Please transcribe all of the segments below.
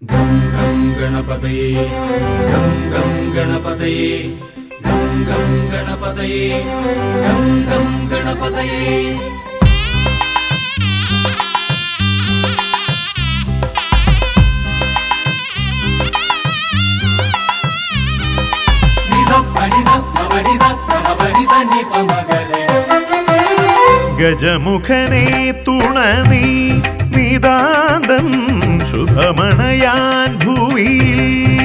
gum ഗം ഗണപതയേ ഗം ഗം ഗണപതയേ ഗം ഗം ഗണപതയേ ഗം ഗം ഗണപതയേ ഗജമുഖനെ തുണ നീ നിതാന്തം ശുഭമണയാൻ ഭൂവിയിൽ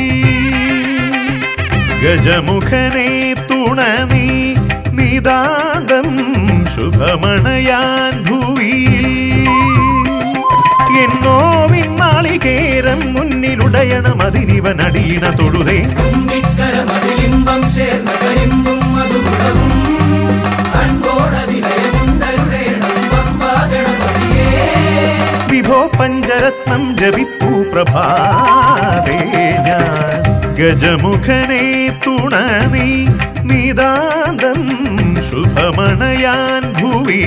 ഗജമുഖനെ തുണ നീ നിതാന്തം ശുഭമണയാൻ ഭൂവിയിൽ എന്നോ വിണ്ണാളികേരം മുന്നിലുടയണം അതിനിവൻ അടിയണ തൊഴുതേ കുമ്പിക്കരമതിലിമ്പം ചേർന്ന കരിമ്പും മധുകുടവും അൻപോടതിലയമുണ്ടരുടേണം പമ്പാ ഗണപതിയേ വിഭോ പഞ്ചരത്നം ജപിപ്പൂ പ്രഭാതേ ഞാൻ ഗജമുഖനെ തുണ നീ നിതാന്തം ശുഭമണയാൻ ഭൂവി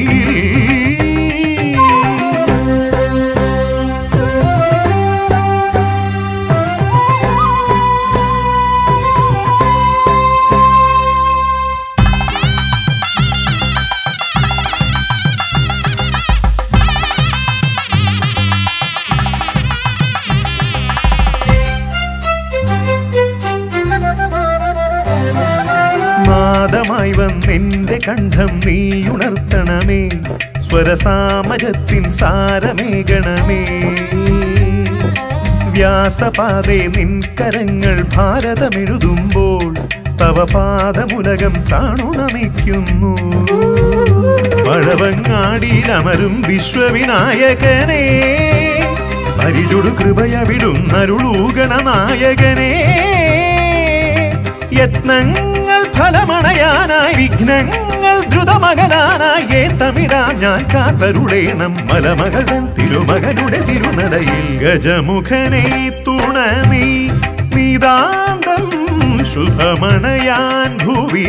നാദമായി വന്നെന്റെ കണ്ഠം നീ ഉണർത്തണമേ സ്വരസാമജത്തിൻ സാരമേകണമേ വ്യാസപാതേ നിൻ കരങ്ങൾ ഭാരതമെഴുതുമ്പോൾ തവ പാദമുലകം കാണു നമിക്കുന്നു മഴവങ്ങാടിയിലമരും വിശ്വവിനായകനെ പരിചുടു കൃപയവിടുന്നരുളൂകണ നായകനെ യത്നങ്ങൾ ഫലമണയാനായി വിഘ്നങ്ങൾ ദ്രുതമകലാനായി ഏത്തമിടാം ഞാൻ കാത്തരുളേണം മലമകൻ തിരുമകനുടെ തിരുനടയിൽ ഗജമുഖനെ തുണ നീ നിതാന്തം ശുഭമണയാൻ ഭൂവി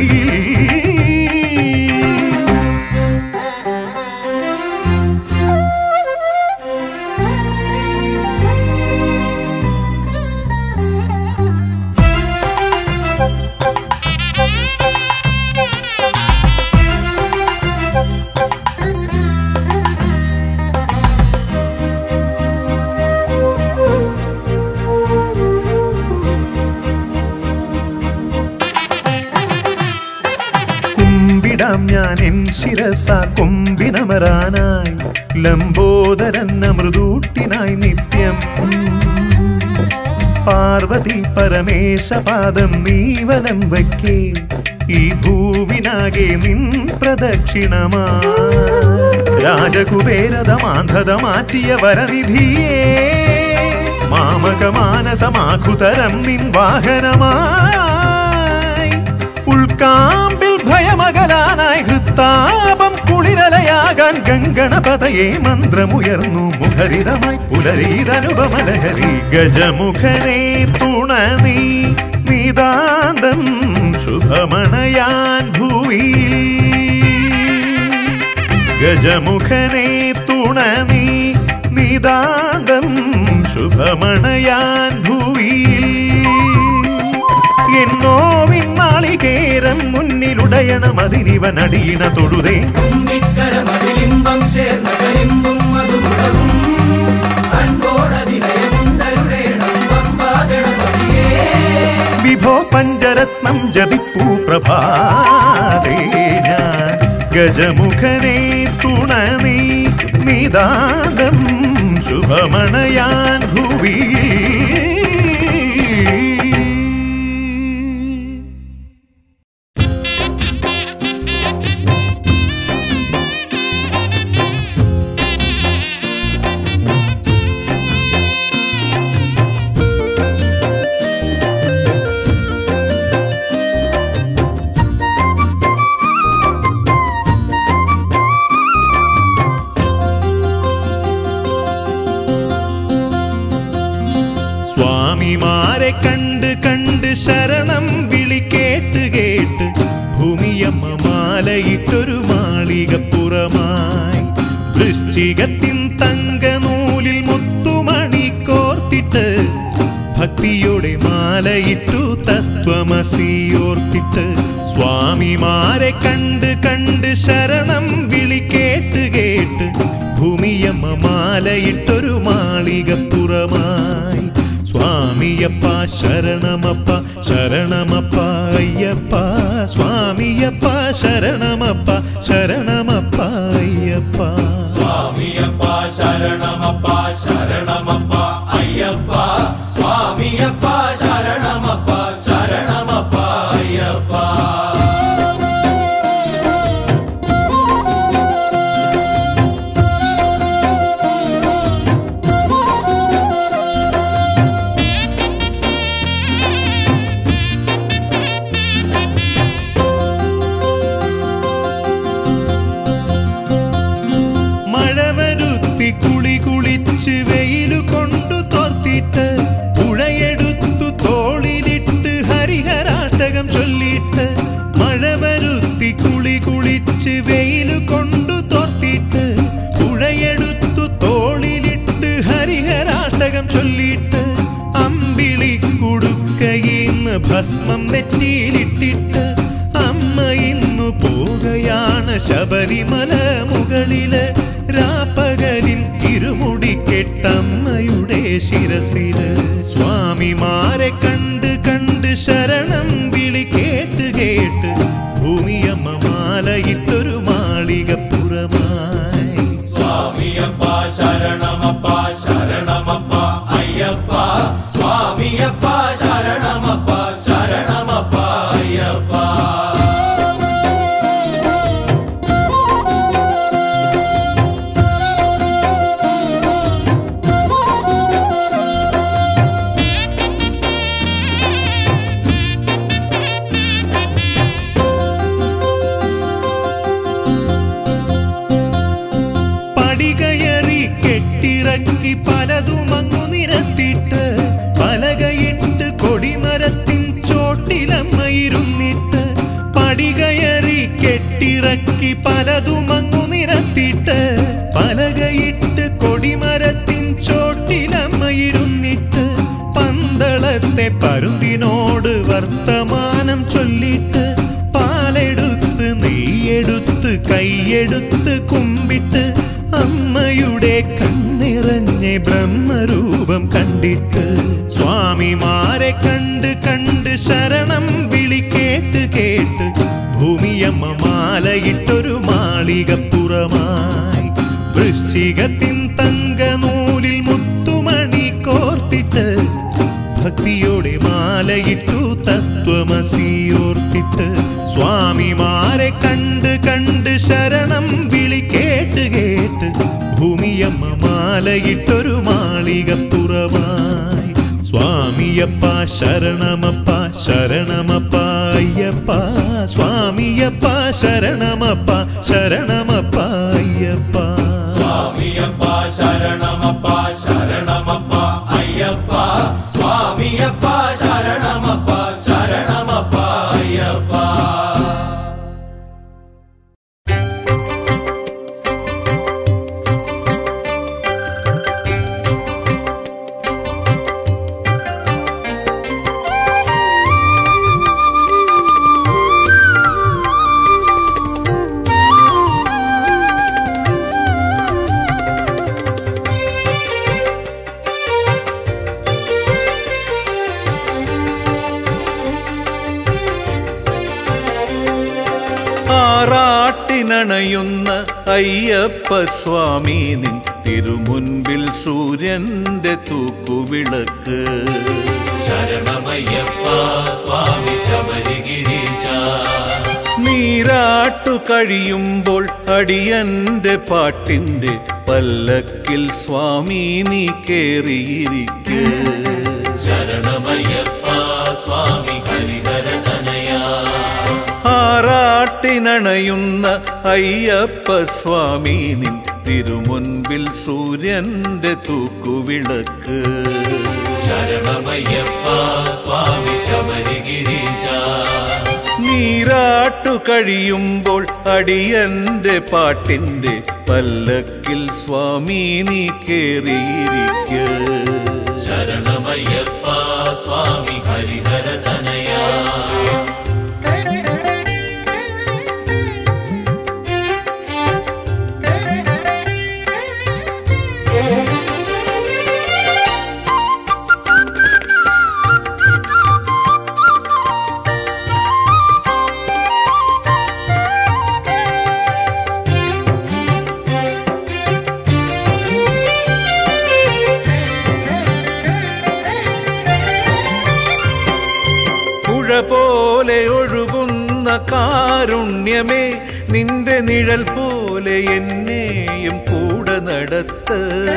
കുമ്പിടാം ഞാൻ എൻ ശിരസ കൊമ്പിനമരാനായി ലംബോദരൻ അമൃതൂട്ടിനായി നിത്യം പാർവതി പരമേശപാദം നീവലം വയ്ക്കേ ഈ ഭൂവിനാകെ നിൻ പ്രദക്ഷിണമാ രാജകുബേരത മാന്ധത മാറ്റിയ വരനിധിയേ മാമക മാനസമാഖുതരം നിൻ വാഹനമായി ഉൾക്കാമ്പിൽ ഭയമകലാനായി ഹൃത്താപം കുളിരലയാകാൻ ഗംഗണപതയെ മന്ത്രമുയർന്നു മുഖരിതമായി പുലരീതനുപമലഹരി ഗജമുഖനെ തുണ നീ നിതാന്തം ശുഭമണയാൻ ഭൂവി ഗജമുഖനെ തുണ നീ നിതാന്തം ശുഭമണയാൻ ഭൂവി എന്നോ വിണ്ണാളികേരം മുന്നിലുടയണം അതിനിവൻ അടിയണ തൊഴുതേ കുമ്പിക്കരമതിലിമ്പം ചേർന്ന കരിമ്പും മധുകുടവും അൻപോടതിലയമുണ്ടരുടേണം പമ്പാ ഗണപതിയേ വിഭോ പഞ്ചരത്നം ജപിപ്പൂ പ്രഭാതേ ഞാൻ ഗജമുഖനെ തുണ നീ നിതാന്തം ശുഭമണയാൻ ഭൂവി സ്വാമിമാരെ കണ്ട് കണ്ട് ശരണം വിളി കേട്ട് കേട്ട് ഭൂമിയമ്മ മാലയിട്ടൊരു മാളികപ്പുറമായി വൃശ്ചികത്തിൻ തങ്കനൂലിൽ മുത്തുമണി കോർത്തിട്ട് ഭക്തിയോടെ മാലയിട്ടു തത്വമസിയോർത്തിട്ട് സ്വാമിമാരെ കണ്ട് കണ്ട് ശരണം വിളി കേട്ട് കേട്ട് ഭൂമിയമ്മ മാലയിട്ടൊരു മാളികപ്പുറമായി സ്വാമിയപ്പ ശരണമപ്പ ശരണമപ്പ അയ്യപ്പ സ്വാമിയപ്പ ശരണമപ്പ ശരണമപ്പ അയ്യപ്പ സ്വാമിയപ്പ ശരണമപ്പ ശരണമപ്പ അയ്യപ്പ സ്വാമിയപ്പ ശരണമപ്പ ശരണമപ്പ അയ്യപ്പ മഴ വരുത്തി കുളി കുളിച്ച് വെയിലു കൊണ്ടു തോർത്തിട്ട് പുഴയെടുത്തു തോളിലിട്ട് ഹരിഹരാട്ടകം ചൊല്ലിയിട്ട് മഴ വരുത്തി കുളി കുളിച്ച് വെയിലു കൊണ്ടു തോർത്തിട്ട് പുഴയെടുത്തു തോളിലിട്ട് ഹരിഹരാട്ടകം ചൊല്ലിയിട്ട് അമ്പിളി കുടുക്കയിന്ന് ഭസ്മം നെറ്റിയിലിട്ടിട്ട് അമ്മ ഇന്നു പോകയാണ് ശബരിമല മുകളില് രാപ്പകലിൻ ഇരുമുടി കെട്ടമ്മയുടെ ശിരസില് സ്വാമിമാരെ കണ്ട് കണ്ട് ശരണം വിളി കേട്ട് കേട്ട് ഭൂമിയമ്മ മാലയിട്ടൊരു മാളികപ്പുറമായി സ്വാമിയപ്പ ശരണമപ്പ ശരണമപ്പ അയ്യപ്പ സ്വാമിയപ്പ ശരണമപ്പ ശരണമപ്പ അയ്യപ്പ പടികയറി കെട്ടിറക്കി പലതുമങ്ങു നിരത്തിട്ട് പലകയിട്ട് കൊടിമരത്തിൻ ചോട്ടിലമ്മയിരുന്നിട്ട് പടികയറി കെട്ടിറക്കി പലതുമങ്ങു നിരത്തിട്ട് പലകയിട്ട് കൊടിമരത്തിൻ ചോട്ടിലമ്മയിരുന്നിട്ട് പന്തളത്തെ പരുന്തിനോട് വർത്തമാനം ചൊല്ലിട്ട് പാലെടുത്ത് നെയ്യെടുത്ത് കൈയെടുത്ത് കുമ്പിട്ട് അമ്മയുടെ കണ്ണിറഞ്ഞ ബ്രഹ്മരൂപം കണ്ടിട്ട് സ്വാമിമാരെ കണ്ട് കണ്ട് ശരണം വിളി കേട്ട് കേട്ട് ഭൂമിയമ്മ മാലയിട്ടൊരു മാളികപ്പുറമായി വൃശ്ചികത്തിൻ തങ്കനൂലിൽ മുത്തുമണി കോർത്തിട്ട് ഭക്തിയോടെ മാലയിട്ടു തത്വമസിയോർത്തിട്ട് സ്വാമിമാരെ കണ്ട് കണ്ട് ശരണം വിളി കേട്ട് കേട്ട് ഭൂമിയമ്മ മാലയിട്ടൊരു മാളികപ്പുറമായി സ്വാമിയപ്പ ശരണമപ്പ ശരണമപ്പ അയ്യപ്പ സ്വാമിയപ്പ ശരണമപ്പ ശരണമപ്പ അയ്യപ്പ സ്വാമിയപ്പ ശരണമപ്പ ശരണമപ്പ അയ്യപ്പ സ്വാമിയപ്പ ശരണമപ്പ ശരണമപ്പ അയ്യപ്പ ആറാട്ടിനണയുന്ന അയ്യപ്പ സ്വാമി നിൻ തിരുമുൻപിൽ സൂര്യന്റെ തൂക്കുവിളക്ക് ശരണമയ്യപ്പ സ്വാമി ശബരിഗിരീശ നീരാട്ടു കഴിയുമ്പോൾ അടിയന്റെ പാട്ടിന്റെ പല്ലക്കിൽ സ്വാമി നീ കേറിയിരിക്ക് ശരണമയ്യപ്പ സ്വാമി ഹരിഹര തനയാ ആറാട്ടിനണയുന്ന അയ്യപ്പ സ്വാമി നിൻ തിരുമുൻപിൽ സൂര്യന്റെ തൂക്കുവിളക്ക് ശരണമയ്യപ്പ സ്വാമി ശബരിഗിരീശ നീരാട്ടു കഴിയുമ്പോൾ അടിയന്റെ പാട്ടിന്റെ പല്ലക്കിൽ സ്വാമി നീ കേറിയിരിക്ക് ശരണമയ്യപ്പ സ്വാമി ഹരിഹര തനയാ പുഴ പോലെ ഒഴുകുന്ന കാരുണ്യമേ നിന്റെ നിഴൽ പോലെ എന്നെയും കൂടെ നടത്ത്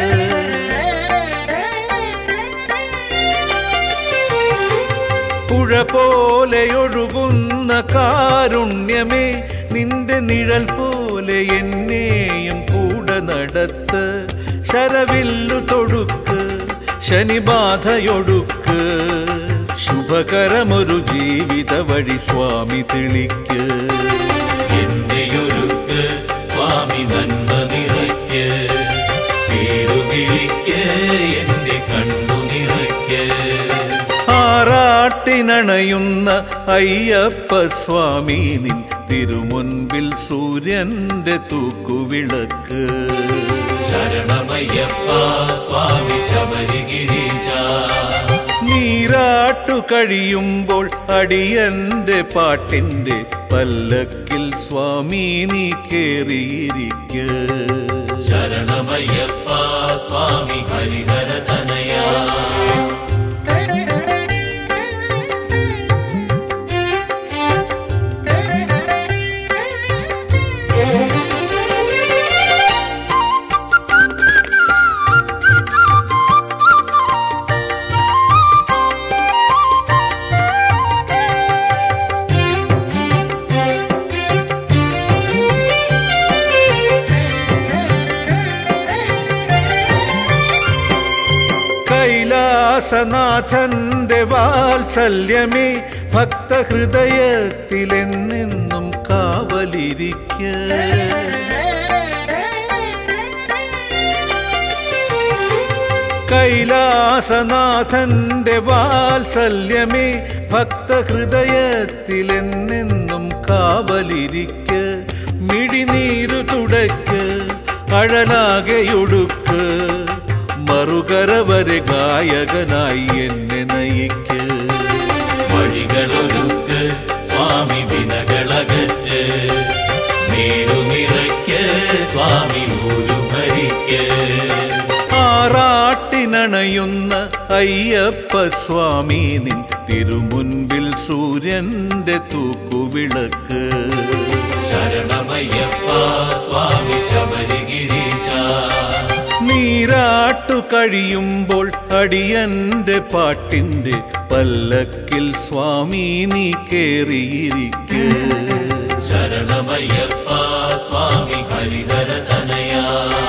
പുഴ പോലെ ഒഴുകുന്ന കാരുണ്യമേ നിന്റെ നിഴൽ പോലെ എന്നെയും കൂടെ നടത്ത് ശരവില്ലു തൊടുക്ക് ശനിബാധയൊടുക്ക് ശുഭകരമൊരു ജീവിത വഴി സ്വാമി തെളിക്ക് എന്റെയൊരുക്ക് സ്വാമി നന്മ നിറയ്ക്ക് പേരുവിളിക്ക് എന്റെ കണ്ണു നിറയ്ക്ക് ആറാട്ടിനണയുന്ന അയ്യപ്പ സ്വാമി നിൻ തിരുമുൻപിൽ സൂര്യന്റെ തൂക്കുവിളക്ക് ശരണമയ്യപ്പ സ്വാമി ശബരിഗിരീശ നീരാട്ടു കഴിയുമ്പോൾ അടിയന്റെ പാട്ടിന്റെ പല്ലക്കിൽ സ്വാമി നീ കേറിയിരിക്ക് ശരണമയ്യപ്പ സ്വാമി ഹരിഹര തനയാ കൈലാസനാഥന്റെ വാത്സല്യമേ ഭക്തഹൃദയത്തിലെന്നെന്നും കാവലിരിക്ക കൈലാസനാഥന്റെ വാത്സല്യമേ ഭക്തഹൃദയത്തിലെന്നെന്നും കാവലിരിക്ക് മിഴിനീരു തുടയ്ക്ക് അഴലാകെയൊടുക്ക് മറുകര വരെ ഗായകനായി എന്നെ നയിക്ക് വഴികളൊരുക്ക് സ്വാമി വിനകളകറ്റ് നേരു നിറയ്ക്ക് സ്വാമി ഊരു ഭരിക്ക് ആറാട്ടിനണയുന്ന അയ്യപ്പ സ്വാമി നിൻ തിരുമുൻപിൽ സൂര്യന്റെ തൂക്കുവിളക്ക് ശരണമയ്യപ്പ സ്വാമി ശബരിഗിരീശ നീരാട്ടു കഴിയുമ്പോൾ അടിയന്റെ പാട്ടിന്റെ പല്ലക്കിൽ സ്വാമി നീ കേറിയിരിക്ക് ശരണമയ്യപ്പ സ്വാമി ഹരിഹര തനയാ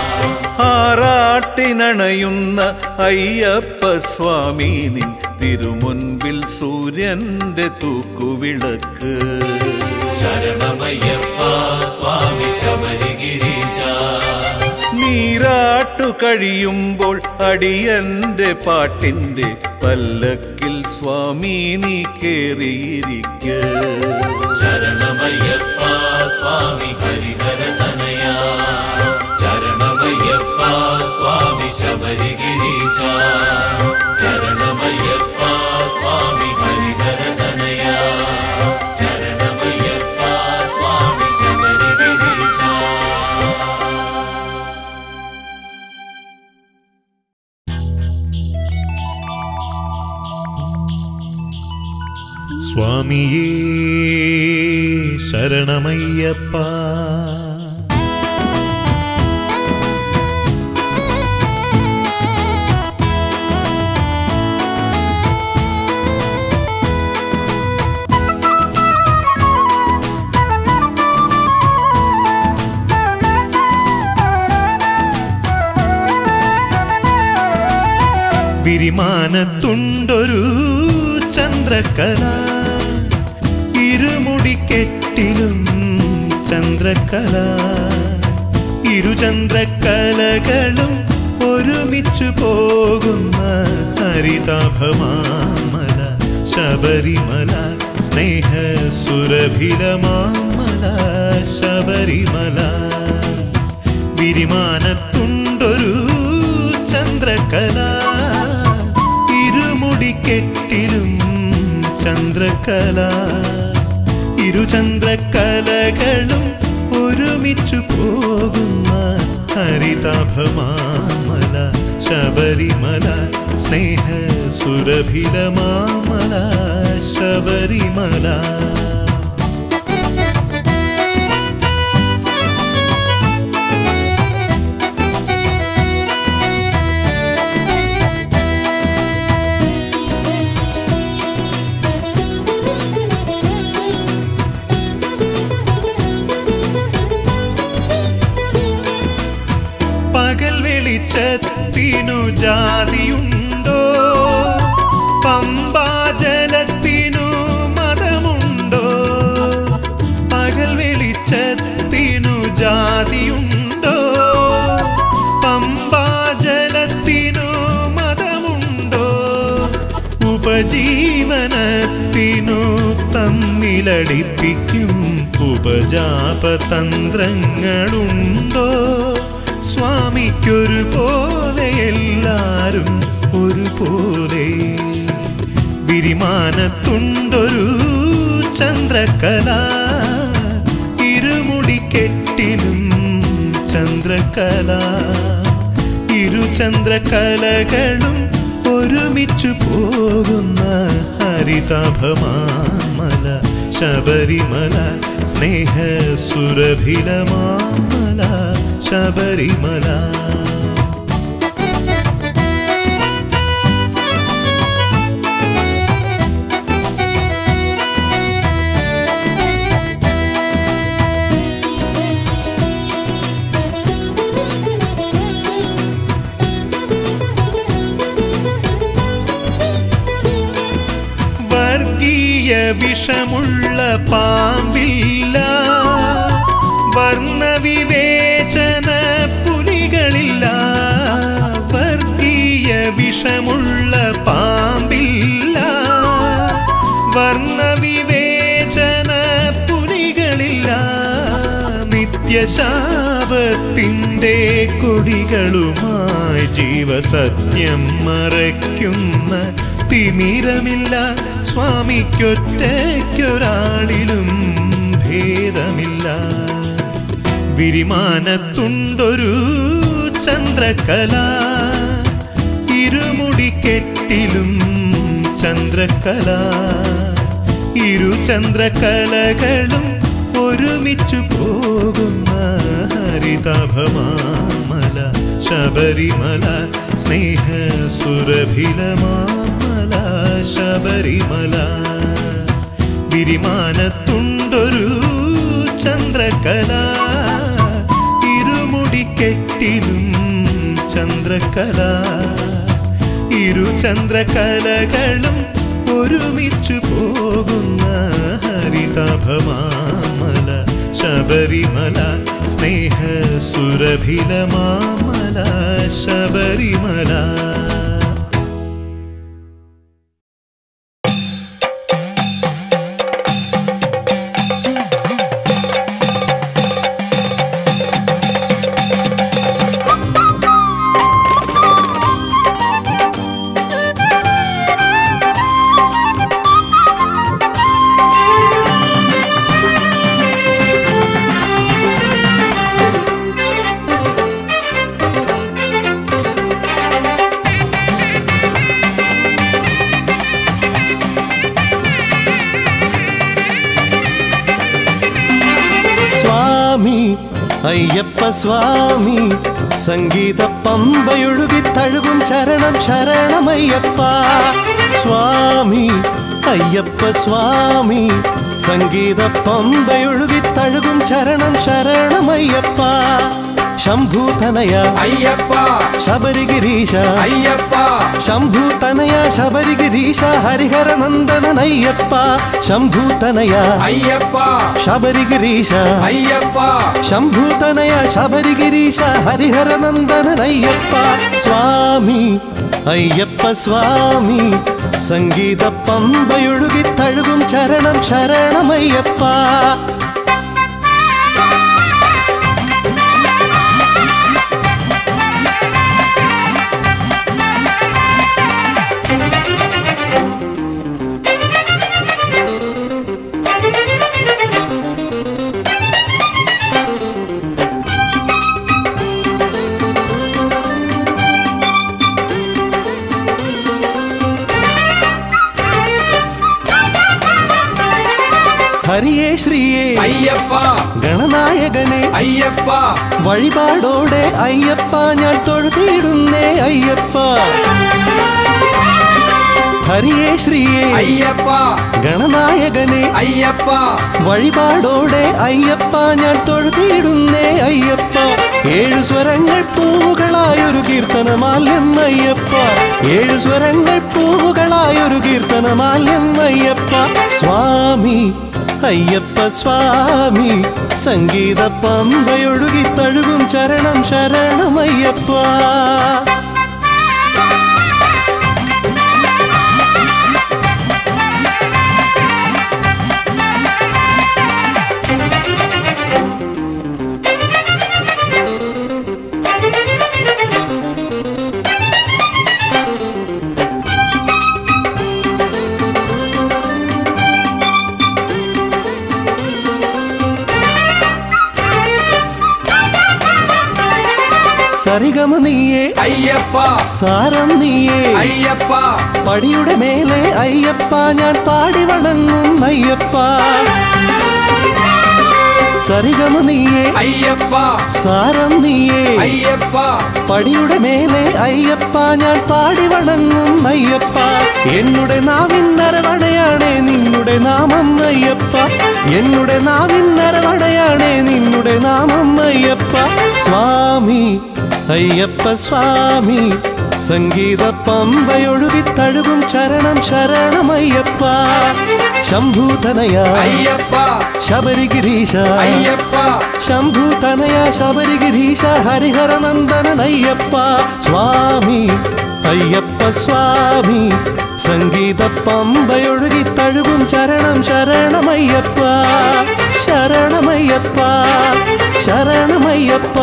ആറാട്ടിനണയുന്ന അയ്യപ്പ സ്വാമി നിൻ തിരുമുൻപിൽ സൂര്യന്റെ തൂക്കുവിളക്ക് ശരണമയ്യപ്പ സ്വാമി ശബരിഗിരീശ നീരാട്ടു കഴിയുമ്പോൾ അടിയന്റെ പാട്ടിന്റെ പല്ലക്കിൽ സ്വാമി നീ കേറിയിരിക്ക് ശരണമയ്യപ്പ സ്വാമി ഹരിഹര തനയാ ശരണമയ്യപ്പ സ്വാമി ശബരിഗിരീശ ശരണമയ്യപ്പ സ്വാമി ഹരിഹര തനയാ ശരണമയ്യപ്പ സ്വാമി ശബരിഗിരീശ സ്വാമിയേ ശരണമയ്യപ്പ വിരിമാനത്തുണ്ടൊരു ചന്ദ്രക്കല ഇരുമുടിക്കെട്ടിലും ചന്ദ്രക്കല ഇരുചന്ദ്രക്കലകളും ഒരുമിച്ചു പോകുന്ന ഹരിതാഭമാമല ശബരിമല സ്നേഹ സുരഭിലമാമല ശബരിമല വിരിമാനത്തുണ്ടൊരു ചന്ദ്രകല ഇരുമുടിക്കെട്ടിലും ചന്ദ്രകല ഇരുചന്ദ്രകലകളും ഒരുമിച്ചു പോകുന്ന ഹരിതാഭമാമല ശബരിമല സ്നേഹ സുരഭിലമാമല ശബരിമല പകൽ വെളിച്ചത്തിനു ജാതിയുണ്ടോ പമ്പാജലത്തിനു മതമുണ്ടോ പകൽ വെളിച്ചത്തിനു ജാതിയുണ്ടോ പമ്പാജലത്തിനു മതമുണ്ടോ ഉപജീവനത്തിനു തമ്മിലടിപ്പിക്കും ഉപജാപതന്ത്രങ്ങളുണ്ടോ സ്വാമിക്കൊരു പോലെ എല്ലാരും ഒരുപോലെ വിരിമാനത്തുണ്ടൊരു ചന്ദ്രകല ഇരുമുടിക്കെട്ടിലും ചന്ദ്രകല ഇരുചന്ദ്രകലകളും ഒരുമിച്ചു പോകുന്ന ഹരിതാഭമാമല ശബരിമല സ്നേഹ സുരഭിലമാമല ശബരിമല വർഗീയ വിഷമുള്ള പാമ്പില്ല വർണ്ണവിവേചന പുലികളില്ല വർഗീയ വിഷമുള്ള പാമ്പില്ല വർണ്ണവിവേചന പുലികളില്ല നിത്യശാപത്തിൻ്റെ കൊടികളുമായി ജീവസത്യം മറയ്ക്കുന്ന തിമിരമില്ല സ്വാമിക്കൊറ്റയ്ക്കൊരാളിലും ഭേദമില്ല വിരിമാനത്തുണ്ടൊരു ചന്ദ്രകല ഇരുമുടിക്കെട്ടിലും ചന്ദ്രകല ഇരുചന്ദ്രകലകളും ഒരുമിച്ചു പോകുന്ന ഹരിതാഭമാമല ശബരിമല സ്നേഹ സുരഭിലമാമല ശബരിമല വിരിമാനത്തുണ്ടൊരു ചന്ദ്രകല ഇരുമുടിക്കെട്ടിലും ചന്ദ്രകല ഇരുചന്ദ്രകലകളും ഒരുമിച്ചു പോകുന്ന ഹരിതാഭമാമല ശബരിമല സ്നേഹ സുരഭിലമാമല ശബരിമല സ്വാമി അയ്യപ്പ സ്വാമി സംഗീത പമ്പയൊഴുകി തഴുകും ചരണം ശരണമയ്യപ്പ സ്വാമി അയ്യപ്പ സ്വാമി സംഗീത പമ്പയൊഴുകി തഴുകും ചരണം ശരണമയ്യപ്പ ശംഭൂതനയ അയ്യപ്പ ശബരിഗിരീശ അയ്യപ്പ ശംഭൂതനയ ശബരിഗിരീശ ഹരിഹര നന്ദനയ്യപ്പ ശംഭൂതനയ അയ്യപ്പ ശബരിഗിരീശ അയ്യപ്പ ശംഭൂതനയ ശബരിഗിരീശ ഹരിഹര നന്ദനയ്യപ്പ സ്വാമി അയ്യപ്പ സ്വാമി സംഗീത പമ്പയൊഴുകി തഴുകും ചരണം ശരണമയ്യപ്പ ഹരിയേ ശ്രീയേ അയ്യപ്പ ഗണനായകനെ അയ്യപ്പ വഴിപാടോടെ അയ്യപ്പ ഞാൻ തൊഴുതിയിടുന്നേ അയ്യപ്പ ഹരിയേ ശ്രീയേ അയ്യപ്പ ഗണനായകനെ അയ്യപ്പ വഴിപാടോടെ അയ്യപ്പ ഞാൻ തൊഴുതിയിടുന്നേ അയ്യപ്പ ഏഴു സ്വരങ്ങൾ പൂവുകളായൊരു കീർത്തനമാല്യം അയ്യപ്പ ഏഴു സ്വരങ്ങൾ പൂവുകളായൊരു കീർത്തനമാല്യം അയ്യപ്പ സ്വാമി അയ്യപ്പ സ്വാമി സംഗീത പമ്പയൊഴുകി തഴുകും ചരണം ശരണമയ്യപ്പ സരിഗമ നീയേ അയ്യപ്പ സാരം നീയേ അയ്യപ്പ പടിയുടെ മേലെ അയ്യപ്പ ഞാൻ പാടി വണങ്ങും അയ്യപ്പ സരിഗമ നീയേ അയ്യപ്പ സാരം നീയേ അയ്യപ്പ പടിയുടെ മേലെ അയ്യപ്പ ഞാൻ പാടി വണങ്ങും അയ്യപ്പ എന്നുടെ നാവിൻ നരവടയാണേ നിന്നുടെ നാമം അയ്യപ്പ എന്നുടെ നാവിൻ നരവടയാണേ നിന്നുടെ നാമം അയ്യപ്പ സ്വാമി അയ്യപ്പ സ്വാമി സംഗീത പമ്പയൊഴുകി തഴുകും ചരണം ശരണമയ്യപ്പ ശംഭൂതനയ അയ്യപ്പ ശബരിഗിരീശ അയ്യപ്പ ശംഭൂതനയ ശബരിഗിരീശ ഹരിഹര നന്ദനയ്യപ്പ സ്വാമി അയ്യപ്പ സ്വാമി സംഗീത പമ്പയൊഴുകി തഴുകും ചരണം ശരണമയ്യപ്പ ശരണമയ്യപ്പ ശരണമയ്യപ്പ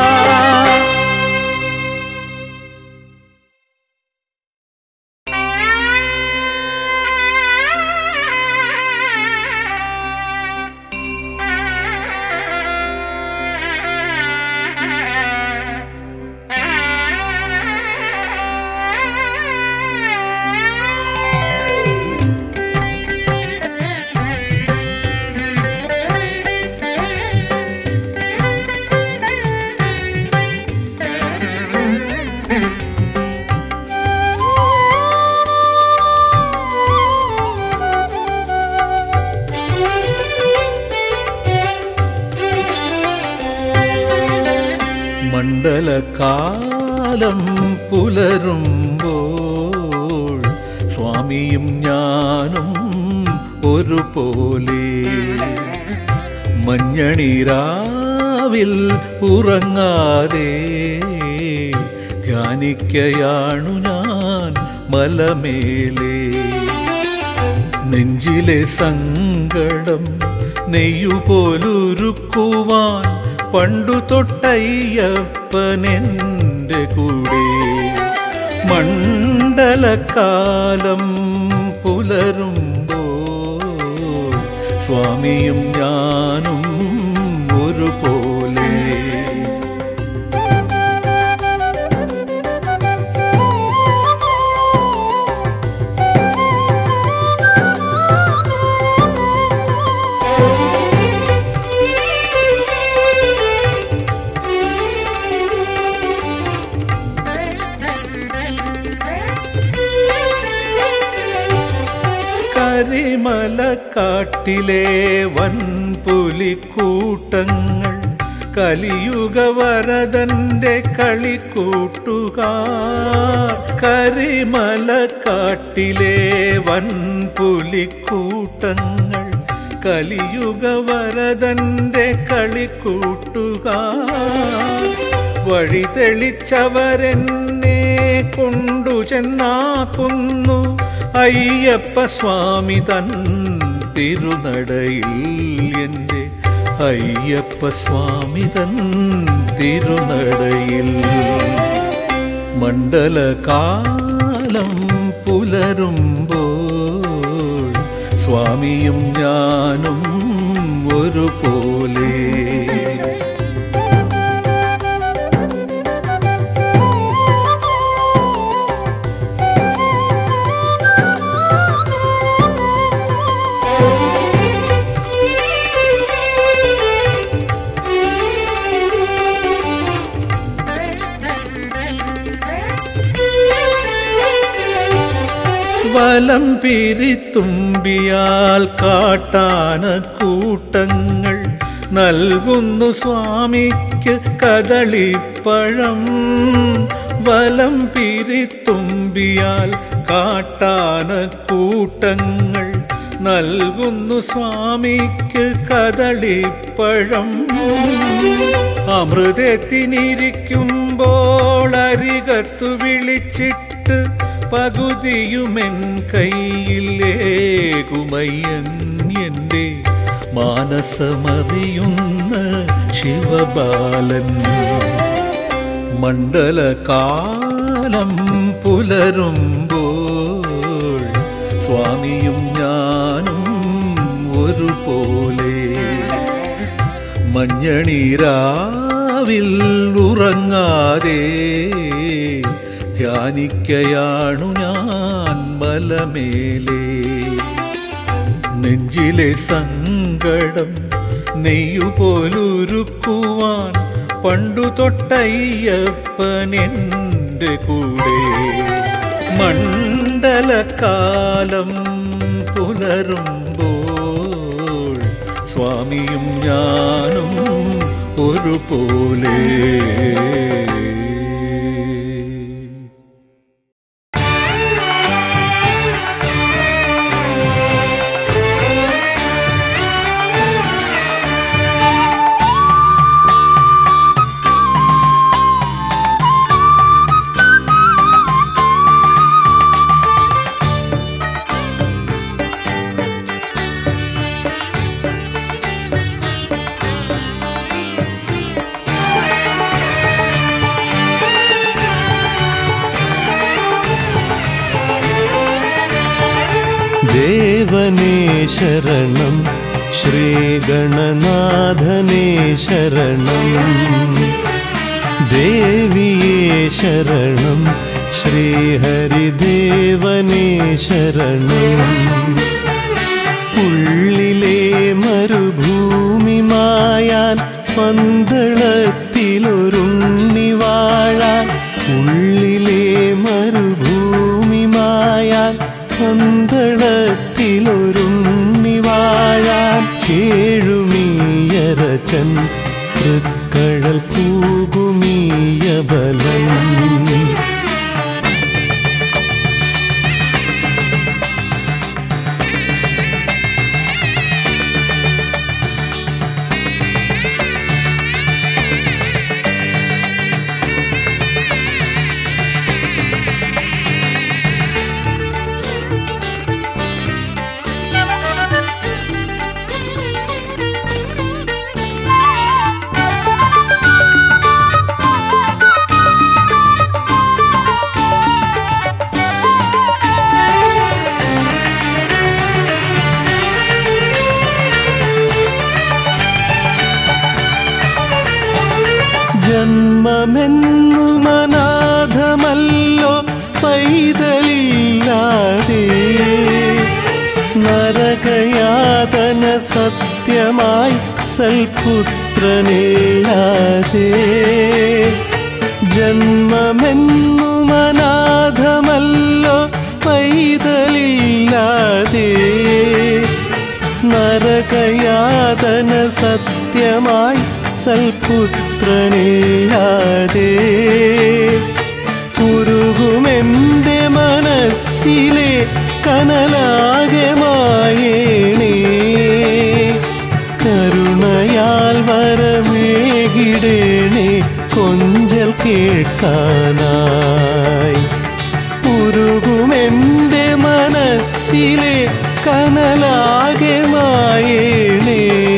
മണ്ഡലകാലം പുലരുമ്പോൾ സ്വാമിയും ഞാനും ഒരുപോലെ മഞ്ഞണിരാവിൽ ഉറങ്ങാതെ ധ്യാനിക്കയാണു ഞാൻ മലമേലേ നെഞ്ചിലെ സങ്കടം നെയ്യുപോലുരുക്കുവാൻ പണ്ടു തൊട്ടയ്യപ്പനെൻ്റെ കൂടെ മണ്ഡലകാലം പുലരുമ്പോൾ സ്വാമിയും ഞാനും ഒരുപോലെ കരിമലക്കാട്ടിലെ വൻപുലിക്കൂട്ടങ്ങൾ കലിയുഗവരതന്റെ കളിക്കൂട്ടുകാർ കരിമലക്കാട്ടിലെ വൻപുലിക്കൂട്ടങ്ങൾ കലിയുഗവരതന്റെ കളിക്കൂട്ടുകാർ വഴി തെളിച്ചവരെന്നെ കൊണ്ടു ചെന്നാക്കുന്നു അയ്യപ്പ സ്വാമി തൻ തിരുനടയിൽ എൻ്റെ അയ്യപ്പ സ്വാമി തൻ തിരുനടയിൽ മണ്ഡലകാലം പുലരുമ്പോൾ സ്വാമിയും ഞാനും ഒരുപോലെ വലം പിരിത്തുമ്പിയാൽ കാട്ടാന കൂട്ടങ്ങൾ നൽകുന്നു സ്വാമിക്ക് കദളിപ്പഴം വലം പിരിത്തുമ്പിയാൽ കാട്ടാന കൂട്ടങ്ങൾ നൽകുന്നു സ്വാമിക്ക് കദളിപ്പഴം അമൃതത്തിനിരിക്കുമ്പോൾ അരികത്തു വിളിച്ചിട്ട് പകുതിയുമെൻ കയ്യിലേകുമയ്യൻ എൻ്റെ മാനസമറിയുന്ന ശിവബാലൻ മണ്ഡലകാലം പുലരുമ്പോൾ സ്വാമിയും ഞാനും ഒരുപോലെ മഞ്ഞണീരാവിൽ ഉറങ്ങാതെ ധ്യാനിക്കയാണു ഞാൻ മലമേലേ നെഞ്ചിലെ സങ്കടം നെയ്യുപോലുരുക്കുവാൻ പണ്ടു തൊട്ടയ്യപ്പൻ എൻ്റെ കൂടെ മണ്ഡലകാലം പുലരുമ്പോൾ സ്വാമിയും ഞാനും ഒരുപോലെ ദേവനേ ശരണം ശ്രീഗണനാഥനേ ശരണം ദേവിയേ ശരണം ശ്രീഹരിദേവനേ ശരണം ഉള്ളിലെ മരുഭൂമി മായാൻ പന്തളത്തിലൊരുണ്ണി വാഴാൻ ഉള്ളിലെ മരുഭൂമി മായാൻ പന്തളത്തിലൊരുണ്ണി വാഴാൻ കേഴുമീയരച്ചൻ തൃക്കഴൽ പൂകുമീയ ബലം ജന്മമെന്നും അനാഥമല്ലോ പൈതലില്ലാതെ നരകയാതന സത്യമായി സൽപുത്രനില്ലാതെ ജന്മമെന്നും അനാഥമല്ലോ പൈതലില്ലാതെ നരകയാതന സത്യമായി സൽപുത്രനില്ലാതെ ഉരുകുമെൻ്റെ മനസ്സിലെ കനലാകെ മായേണേ കരുണയാൽ വരമേകിടേണേ കൊഞ്ചൽ കേൾക്കാനായി ഉരുകുമെൻ്റെ മനസ്സിലെ കനലാകെ മായേണേ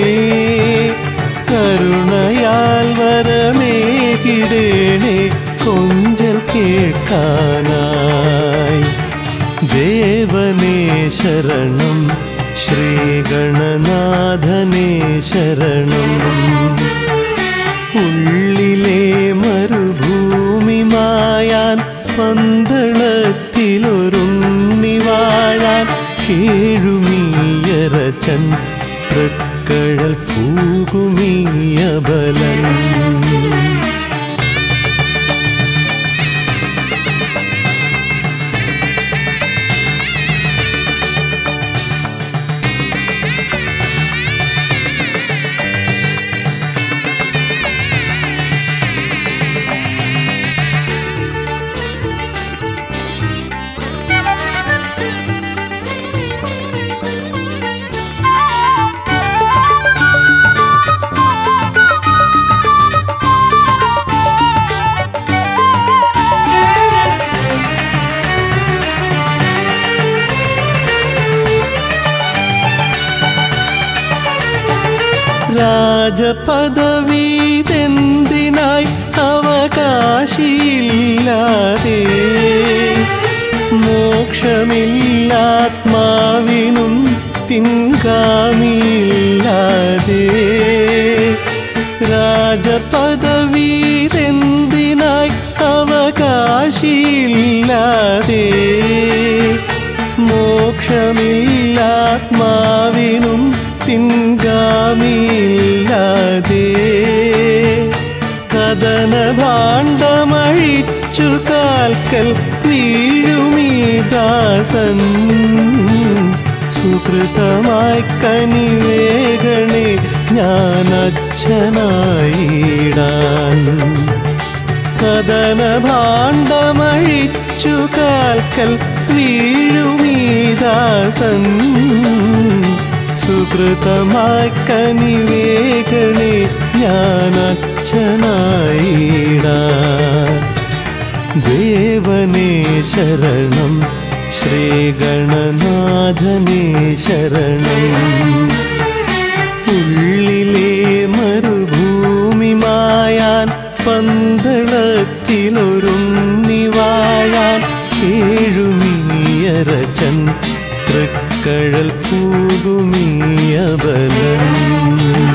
കരുണയാൽ വരമേകിടേണേ കൊഞ്ചൽ കേൾക്കാനായി ദേവനേ ശരണം ശ്രീഗണനാഥനേ ശരണം ഉള്ളിലെ മരുഭൂമി മായാൻ പന്തളത്തിലൊരുണ്ണിവാഴാൻ കേഴുമീയരച്ചൻ തൃക്കഴൽ പൂകുമീയബലൻ രാജപദവീതെന്തിനായി അവകാശിയില്ലാതെ മോക്ഷമില്ലാത്മാവിനും പിൻഗാമിയില്ലാതെ രാജപദവീതെന്തിനായി അവകാശിയില്ലാതെ മോക്ഷമില്ലാത്മാവിനും പിൻഗാമിയില്ലാതെ കഥന ഭാണ്ഡമഴിച്ചു കാൽക്കൽ വീഴുമീ ദാസൻ സുഹൃതമായി കനിവേഗണേ ഞാൻ അച്ഛനായിടാൻ കഥന ഭാണ്ഡമഴിച്ചു കാൽക്കൽ വീഴുമീദാസൻ സുഹൃതമായി കനിവേഗണേ ഞാൻ അച്ഛനായിടാ ദേവനേ ശരണം ശ്രീഗണനാഥനേ ശരണം ഉള്ളിലെ മരുഭൂമി മായാൻ പന്തളത്തിലൊരുണ്ണിവാഴാൻ ഏഴുമീയരച്ചൻ തൃക്കഴൽ പൂകുമീയബലം